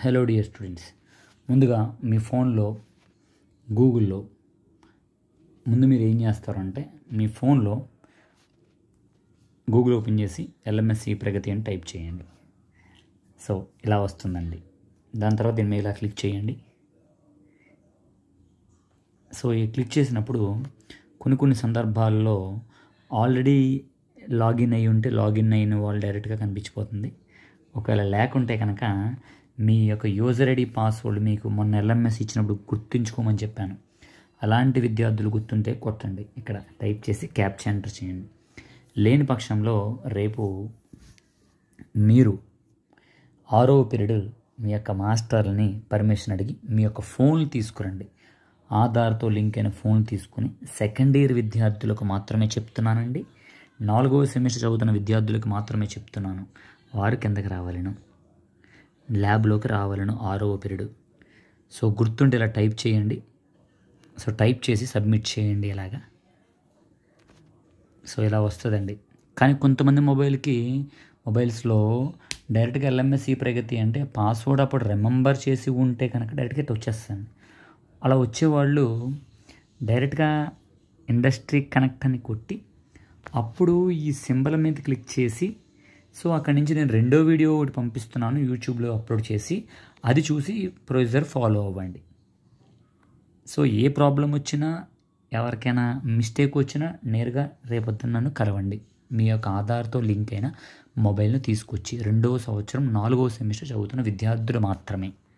hello dear students ముందుగా మీ ఫోన్లో గూగుల్లో ముందు మీరు ఏం చేస్తారంటే మీ ఫోన్లో గూగుల్ ఓపెన్ చేసి ఎల్ఎంఎస్సి ప్రగతి అని టైప్ చేయండి సో ఇలా వస్తుందండి దాని తర్వాత దీని మీద ఇలా క్లిక్ చేయండి సో ఈ క్లిక్ చేసినప్పుడు కొన్ని కొన్ని సందర్భాల్లో ఆల్రెడీ లాగిన్ అయి ఉంటే లాగిన్ అయిన వాళ్ళు డైరెక్ట్గా కనిపించిపోతుంది ఒకవేళ లేకుంటే కనుక మీ యొక్క యూజర్ ఐడి పాస్వర్డ్ మీకు మొన్న ఎల్ఎంఎస్ ఇచ్చినప్పుడు గుర్తుంచుకోమని చెప్పాను అలాంటి విద్యార్థులు గుర్తుంటే కొట్టండి ఇక్కడ టైప్ చేసి క్యాప్చా ఎంటర్ చేయండి లేని పక్షంలో రేపు మీరు ఆరో పీరియడ్ మీ యొక్క మాస్టర్ని పర్మిషన్ అడిగి మీ యొక్క ఫోన్ తీసుకురండి ఆధార్తో లింక్ అయిన ఫోన్ తీసుకుని సెకండ్ ఇయర్ విద్యార్థులకు మాత్రమే చెప్తున్నానండి నాలుగవ సెమిస్టర్ చదువుతున్న విద్యార్థులకు మాత్రమే చెప్తున్నాను వారు కిందకి రావాలను ల్యాబ్లోకి రావాలను ఆరవ పీరియడ్ సో గుర్తుంటే ఇలా టైప్ చేయండి సో టైప్ చేసి సబ్మిట్ చేయండి ఇలాగా సో ఇలా వస్తుందండి కానీ కొంతమంది మొబైల్కి మొబైల్స్లో డైరెక్ట్గా ఎల్ఎంఎస్సి ప్రగతి అంటే పాస్వర్డ్ అప్పుడు రిమెంబర్ చేసి ఉంటే కనుక డైరెక్ట్గా వచ్చేస్తుంది అలా వచ్చేవాళ్ళు డైరెక్ట్గా ఇండస్ట్రీ కనెక్ట్ అని కొట్టి అప్పుడు ఈ సింబల్ మీద క్లిక్ చేసి సో అక్కడి నుంచి నేను రెండో వీడియో ఒకటి పంపిస్తున్నాను యూట్యూబ్లో అప్లోడ్ చేసి అది చూసి ప్రొసీజర్ ఫాలో అవ్వండి సో ఏ ప్రాబ్లం వచ్చినా ఎవరికైనా మిస్టేక్ వచ్చినా నేరుగా రేపొద్దున నన్ను కలవండి మీ యొక్క ఆధార్తో లింక్ అయిన మొబైల్ను తీసుకొచ్చి రెండవ సంవత్సరం నాలుగవ సెమిస్టర్ చదువుతున్న విద్యార్థులు మాత్రమే